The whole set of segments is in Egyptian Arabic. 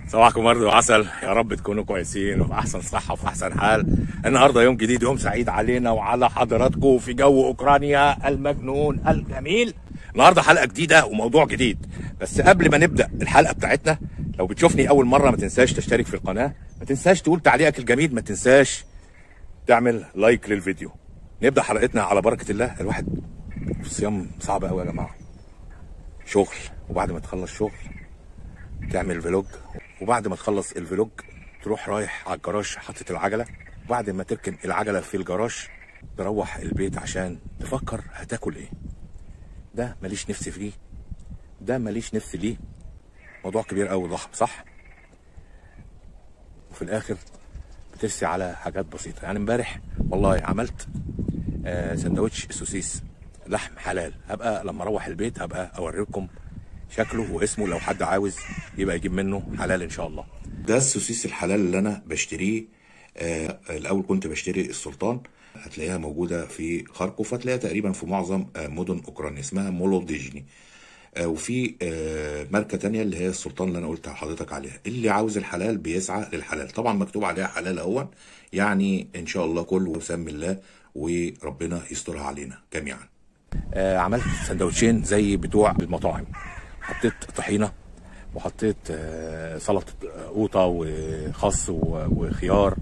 صباحكم ورد وعسل يا رب تكونوا كويسين وفي احسن صحه وفي احسن حال النهارده يوم جديد يوم سعيد علينا وعلى حضراتكم في جو اوكرانيا المجنون الجميل النهارده حلقه جديده وموضوع جديد بس قبل ما نبدا الحلقه بتاعتنا لو بتشوفني اول مره ما تنساش تشترك في القناه ما تنساش تقول تعليقك الجميل ما تنساش تعمل لايك للفيديو نبدا حلقتنا على بركه الله الواحد في الصيام صعب قوي يا جماعه شغل وبعد ما تخلص شغل تعمل فلوج وبعد ما تخلص الفلوج تروح رايح على الجراج حاطط العجله وبعد ما تركن العجله في الجراج تروح البيت عشان تفكر هتاكل ايه ده ماليش نفس فيه ده ماليش نفس ليه موضوع كبير قوي ضخم صح وفي الاخر بترسي على حاجات بسيطه يعني امبارح والله عملت آه سندوتش سوسيس لحم حلال هبقى لما اروح البيت هبقى اوريكم شكله واسمه لو حد عاوز يبقى يجيب منه حلال ان شاء الله ده السوسيس الحلال اللي انا بشتريه آه الاول كنت بشتري السلطان هتلاقيها موجوده في خاركوف هتلاقيها تقريبا في معظم آه مدن اوكرانيا اسمها مولوديجني آه وفي آه ماركه تانية اللي هي السلطان اللي انا قلت لحضرتك عليها اللي عاوز الحلال بيسعى للحلال طبعا مكتوب عليها حلال اهون يعني ان شاء الله كل وسم الله وربنا يسترها علينا جميعا آه عملت سندوتشين زي بتوع المطاعم حطيت طحينه وحطيت آه سلطه قوطه وخس وخيار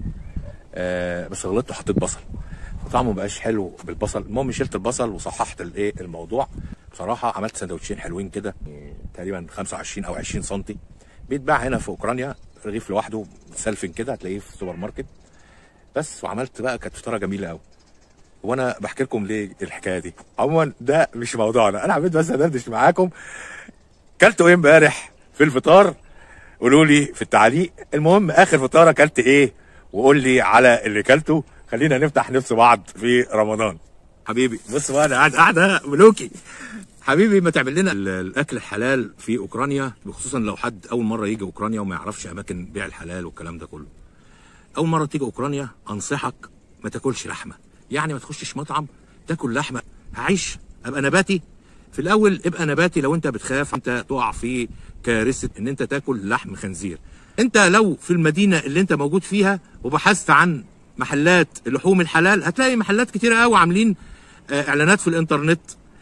آه بس غلطت وحطيت بصل طعمه مبقاش حلو بالبصل المهم شلت البصل وصححت الايه الموضوع بصراحه عملت سندوتشين حلوين كده تقريبا 25 او 20 سم بيتباع هنا في اوكرانيا رغيف لوحده سلفن كده هتلاقيه في السوبر ماركت بس وعملت بقى كانت فطاره جميله قوي وانا بحكي لكم ليه الحكايه دي عموما ده مش موضوعنا انا عملت بس ادردش معاكم كلتوا ايه امبارح في الفطار قولوا لي في التعليق المهم اخر فطاره كلت ايه وقول لي على اللي كلته خلينا نفتح نفس بعض في رمضان حبيبي بص بقى انا قاعد قاعده ملوكي حبيبي ما تعمل لنا الاكل الحلال في اوكرانيا خصوصا لو حد اول مره يجي اوكرانيا وما يعرفش اماكن بيع الحلال والكلام ده كله اول مره تيجي اوكرانيا انصحك ما تاكلش لحمه يعني ما تخشش مطعم تاكل لحمه هعيش ابقى نباتي في الاول ابقى نباتي لو انت بتخاف انت تقع في كارثه ان انت تاكل لحم خنزير انت لو في المدينه اللي انت موجود فيها وبحثت عن محلات اللحوم الحلال هتلاقي محلات كتيره قوي عاملين اه اعلانات في الانترنت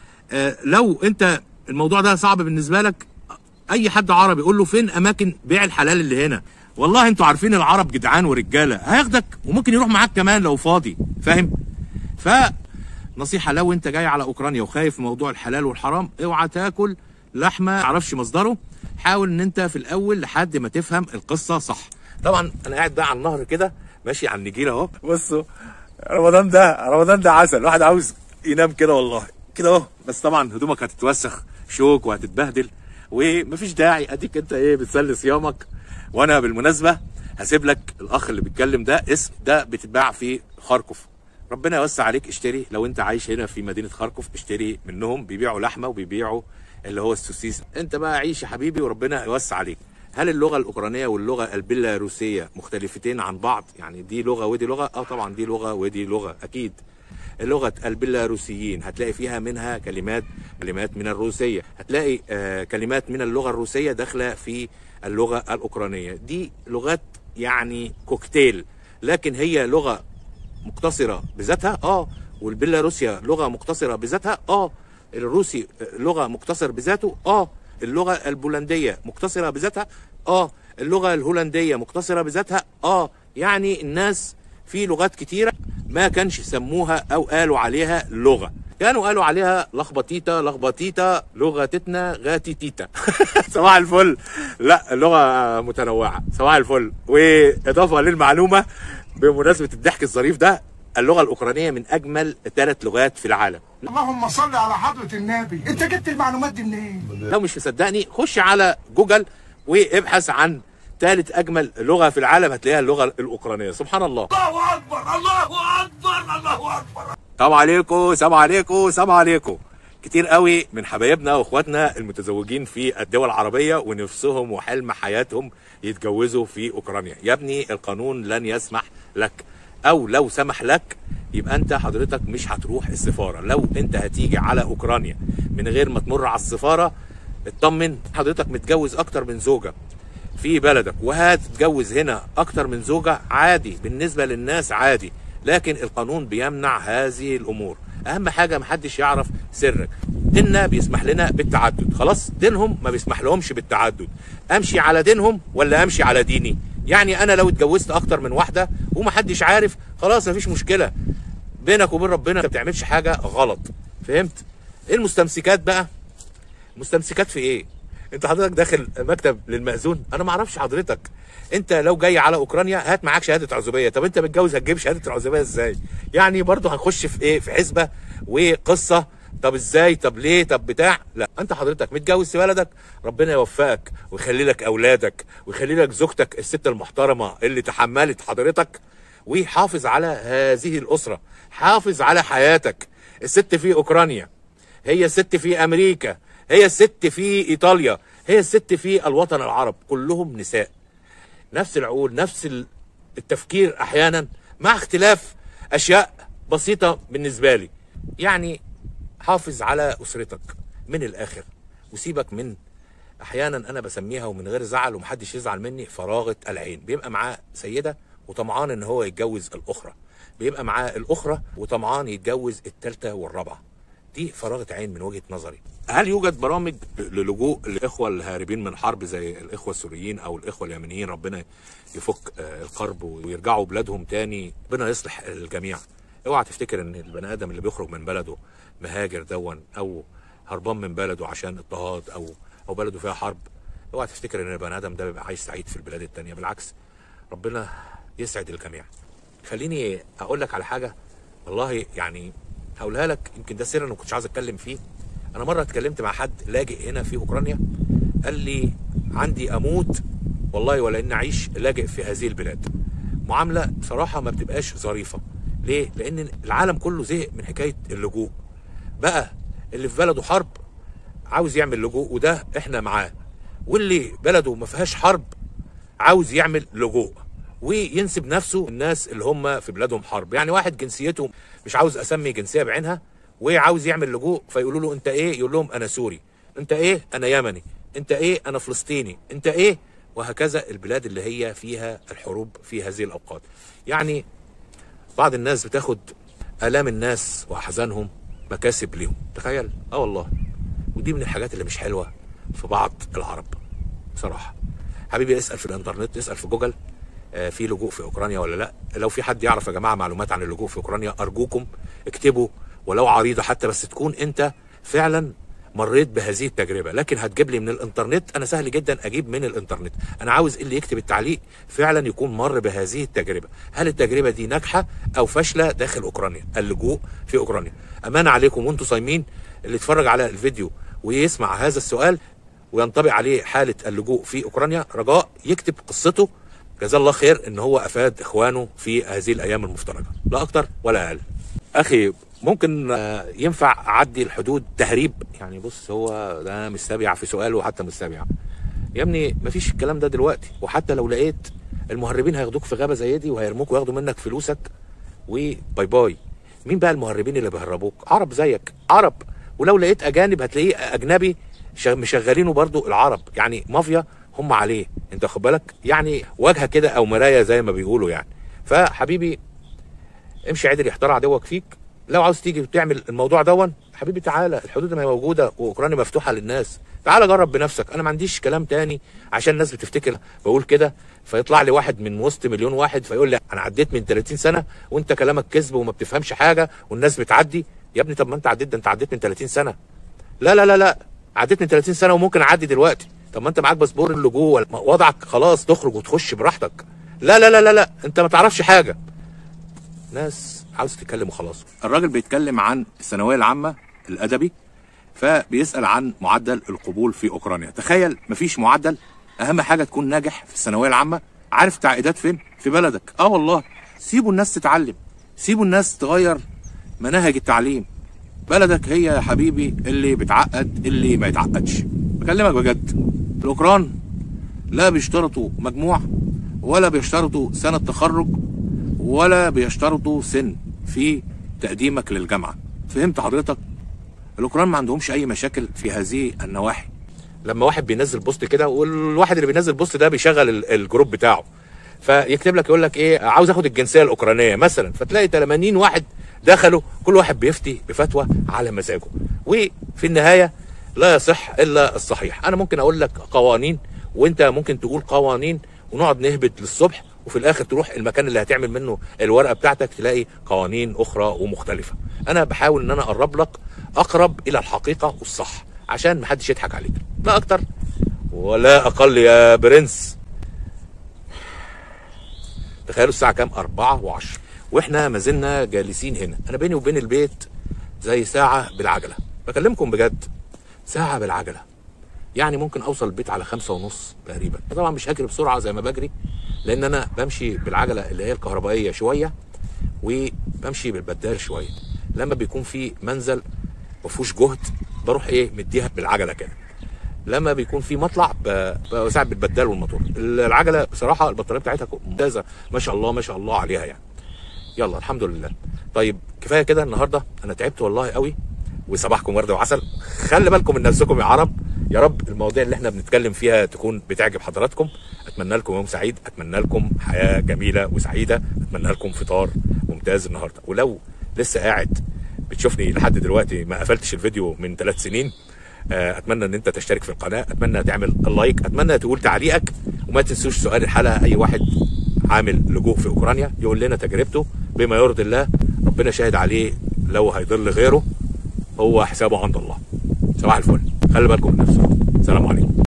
اه لو انت الموضوع ده صعب بالنسبه لك اي حد عربي قول له فين اماكن بيع الحلال اللي هنا والله انتوا عارفين العرب جدعان ورجاله هياخدك وممكن يروح معاك كمان لو فاضي فاهم ف نصيحه لو انت جاي على اوكرانيا وخايف من موضوع الحلال والحرام اوعى تاكل لحمه ما تعرفش مصدره حاول ان انت في الاول لحد ما تفهم القصه صح طبعا انا قاعد بقى على النهر كده ماشي على النجيله اهو بصوا رمضان ده رمضان ده عسل واحد عاوز ينام كده والله كده اهو بس طبعا هدومك هتتوسخ شوك وهتتبهدل ومفيش داعي اديك انت ايه بتسلي صيامك وانا بالمناسبه هسيب لك الاخ اللي بيتكلم ده اسم ده بتتباع في خاركوف ربنا يوسع عليك اشتري لو انت عايش هنا في مدينه خاركوف اشتري منهم بيبيعوا لحمه وبيبيعوا اللي هو السوسيس انت بقى عيش يا حبيبي وربنا يوسع عليك هل اللغه الاوكرانيه واللغه البيلاروسيه مختلفتين عن بعض يعني دي لغه ودي لغه اه طبعا دي لغه ودي لغه اكيد لغه البيلاروسيين هتلاقي فيها منها كلمات كلمات من الروسيه هتلاقي آه كلمات من اللغه الروسيه داخله في اللغه الاوكرانيه دي لغات يعني كوكتيل لكن هي لغه مقتصرة بذاتها اه والبيلاروسيا لغة مقتصرة بذاتها اه الروسي لغة مقتصر بذاته اه اللغة البولندية مقتصرة بذاتها اه اللغة الهولندية مقتصرة بذاتها اه يعني الناس في لغات كتيرة ما كانش سموها او قالوا عليها لغة كانوا قالوا عليها لخبطيتا لخبطيتا لغتنا غاتي تيتا صباح الفل لا اللغة متنوعة صباح الفل واضافة للمعلومة بمناسبة الضحك الظريف ده اللغة الأوكرانية من أجمل ثلاث لغات في العالم اللهم صل على حضرة النبي انت جبت المعلومات دي منين لو مش مصدقني خش على جوجل وابحث عن ثالث أجمل لغة في العالم هتلاقيها اللغة الأوكرانية سبحان الله الله اكبر الله اكبر الله اكبر سلام عليكم سلام عليكم سلام عليكم كتير قوي من حبايبنا واخواتنا المتزوجين في الدول العربية ونفسهم وحلم حياتهم يتجوزوا في اوكرانيا يا ابني القانون لن يسمح لك او لو سمح لك يبقى انت حضرتك مش هتروح السفاره لو انت هتيجي على اوكرانيا من غير ما تمر على السفاره اطمن حضرتك متجوز اكتر من زوجه في بلدك وهتتجوز هنا اكتر من زوجة عادي بالنسبة للناس عادي لكن القانون بيمنع هذه الامور اهم حاجة محدش يعرف سرك ديننا بيسمح لنا بالتعدد خلاص دينهم ما بيسمح لهمش بالتعدد امشي على دينهم ولا امشي على ديني يعني انا لو اتجوزت اكتر من واحدة ومحدش عارف خلاص مفيش مشكلة بينك وبين ربنا ما بتعملش حاجة غلط فهمت ايه المستمسكات بقى مستمسكات في ايه انت حضرتك داخل مكتب للمأذون انا ما اعرفش حضرتك انت لو جاي على اوكرانيا هات معاك شهاده عزوبيه طب انت متجوز هتجيب شهاده العزوبيه ازاي يعني برضه هنخش في ايه في حسبه وقصه طب ازاي طب ليه طب بتاع لا انت حضرتك متجوز في بلدك ربنا يوفقك ويخلي لك اولادك ويخلي لك زوجتك الست المحترمه اللي تحملت حضرتك ويحافظ على هذه الاسره حافظ على حياتك الست في اوكرانيا هي الست في امريكا هي الست في ايطاليا هي الست في الوطن العرب كلهم نساء نفس العقول نفس ال- التفكير احيانا مع اختلاف اشياء بسيطه بالنسبه لي يعني حافظ على اسرتك من الاخر وسيبك من احيانا انا بسميها ومن غير زعل ومحدش يزعل مني فراغه العين بيبقى معاه سيده وطمعان ان هو يتجوز الاخرى بيبقى معاه الاخرى وطمعان يتجوز الثالثه والرابعه دي فراغه عين من وجهه نظري هل يوجد برامج للجوء الاخوه الهاربين من حرب زي الاخوه السوريين او الاخوه اليمنيين ربنا يفك آه، القرب ويرجعوا بلادهم تاني ربنا يصلح الجميع اوعى تفتكر ان البني ادم اللي بيخرج من بلده مهاجر دون او هربان من بلده عشان اضطهاد او او بلده فيها حرب اوعى تفتكر ان البني ادم ده بيبقى عايز سعيد في البلاد التانية بالعكس ربنا يسعد الجميع خليني اقول لك على حاجه والله يعني هقولها لك يمكن ده سر انا ما كنتش عايز اتكلم فيه انا مره اتكلمت مع حد لاجئ هنا في اوكرانيا قال لي عندي اموت والله ولا اني اعيش لاجئ في هذه البلاد معامله بصراحه ما بتبقاش ظريفه ليه لان العالم كله زهق من حكايه اللجوء بقى اللي في بلده حرب عاوز يعمل لجوء وده احنا معاه واللي بلده ما فيهاش حرب عاوز يعمل لجوء وينسب نفسه الناس اللي هم في بلادهم حرب يعني واحد جنسيته مش عاوز اسمي جنسيه بعينها وعاوز يعمل لجوء فيقولوا له انت ايه يقول لهم انا سوري انت ايه انا يمني انت ايه انا فلسطيني انت ايه وهكذا البلاد اللي هي فيها الحروب في هذه الاوقات يعني بعض الناس بتاخد الام الناس واحزانهم مكاسب ليهم تخيل اه والله ودي من الحاجات اللي مش حلوه في بعض العرب بصراحه حبيبي اسال في الانترنت اسال في جوجل آه، في لجوء في اوكرانيا ولا لا لو في حد يعرف يا جماعه معلومات عن اللجوء في اوكرانيا ارجوكم اكتبوا ولو عريضه حتى بس تكون انت فعلا مريت بهذه التجربه لكن هتجيب لي من الانترنت انا سهل جدا اجيب من الانترنت انا عاوز اللي يكتب التعليق فعلا يكون مر بهذه التجربه هل التجربه دي ناجحه او فاشله داخل اوكرانيا اللجوء في اوكرانيا امانه عليكم وانتم صايمين اللي يتفرج على الفيديو ويسمع هذا السؤال وينطبق عليه حاله اللجوء في اوكرانيا رجاء يكتب قصته جزاه الله خير ان هو افاد اخوانه في هذه الايام المفترجه لا اكتر ولا اقل اخي ممكن آه، ينفع اعدي الحدود تهريب يعني بص هو ده مستبيع في سؤاله وحتى مستبيع يا ابني مفيش الكلام ده دلوقتي وحتى لو لقيت المهربين هياخدوك في غابه زي دي وهيرموك وياخدوا منك فلوسك وباي باي مين بقى المهربين اللي بيهربوك عرب زيك عرب ولو لقيت اجانب هتلاقيه اجنبي شغ- مشغلينه برضو العرب يعني مافيا هم عليه انت واخد بالك يعني واجهه كده او مرايه زي ما بيقولوا يعني فحبيبي امشي عدل يحتار عدوك فيك لو عاوز تيجي وتعمل الموضوع دون حبيبي تعالى الحدود ما هي موجوده واوكرانيا مفتوحه للناس تعالى جرب بنفسك انا ما عنديش كلام تاني عشان الناس بتفتكر بقول كده فيطلع لي واحد من وسط مليون واحد فيقول لي انا عديت من 30 سنه وانت كلامك كذب وما بتفهمش حاجه والناس بتعدي يا ابني طب ما انت عديت ده انت عديت من 30 سنه لا لا لا لا عديت من 30 سنه وممكن اعدي دلوقتي طب ما انت معاك باسبور اللجوء ولا- وضعك خلاص تخرج وتخش براحتك لا لا لا لا لا انت ما تعرفش حاجه ناس عاوز تتكلم وخلاص الراجل بيتكلم عن الثانويه العامه الادبي فبيسال عن معدل القبول في اوكرانيا تخيل مفيش معدل اهم حاجه تكون ناجح في الثانويه العامه عارف تعقيدات فين في بلدك اه والله سيبوا الناس تتعلم سيبوا الناس تغير مناهج التعليم بلدك هي يا حبيبي اللي بتعقد اللي ما يتعقدش بكلمك بجد الاوكران لا بيشترطوا مجموع ولا بيشترطوا سنه تخرج ولا بيشترطوا سن في تقديمك للجامعه فهمت حضرتك الاوكران ما عندهمش اي مشاكل في هذه النواحي لما واحد بينزل بوست كده والواحد اللي بينزل بوست ده بيشغل ال- الجروب بتاعه فيكتب لك يقول لك ايه عاوز اخد الجنسيه الاوكرانيه مثلا فتلاقي 80 واحد دخلوا كل واحد بيفتي بفتوى على مزاجه وفي النهايه لا يصح الا الصحيح انا ممكن اقول لك قوانين وانت ممكن تقول قوانين ونقعد نهبط للصبح وفي الاخر تروح المكان اللي هتعمل منه الورقه بتاعتك تلاقي قوانين اخرى ومختلفه انا بحاول ان انا اقرب لك اقرب الى الحقيقه والصح عشان محدش يضحك عليك لا اكتر ولا اقل يا برنس تخيلوا الساعة كام؟ أربعة وعشر وإحنا ما زلنا جالسين هنا أنا بيني وبين البيت زي ساعة بالعجلة بكلمكم بجد ساعة بالعجلة يعني ممكن أوصل البيت على خمسة ونص تقريبا طبعا مش هجري بسرعة زي ما بجري لأن أنا بمشي بالعجلة اللي هي الكهربائية شوية وبمشي بالبدال شوية لما بيكون في منزل مفهوش جهد بروح ايه مديها بالعجله كده لما بيكون في مطلع ب- بساعد بالبدال والموتور العجله بصراحه البطاريه بتاعتها ممتازه ما شاء الله ما شاء الله عليها يعني يلا الحمد لله طيب كفايه كده النهارده انا تعبت والله قوي وصباحكم ورده وعسل خلي بالكم من نفسكم يا عرب يا رب المواضيع اللي احنا بنتكلم فيها تكون بتعجب حضراتكم اتمنى لكم يوم سعيد اتمنى لكم حياه جميله وسعيده اتمنى لكم فطار ممتاز النهارده ولو لسه قاعد بتشوفني لحد دلوقتي ما قفلتش الفيديو من ثلاث سنين آه، اتمنى ان انت تشترك في القناه اتمنى تعمل اللايك اتمنى تقول تعليقك وما تنسوش سؤال الحلقه اي واحد عامل لجوء في اوكرانيا يقول لنا تجربته بما يرضي الله ربنا شاهد عليه لو هيضل غيره هو حسابه عند الله صباح الفل خلي بالكم من نفسكم سلام عليكم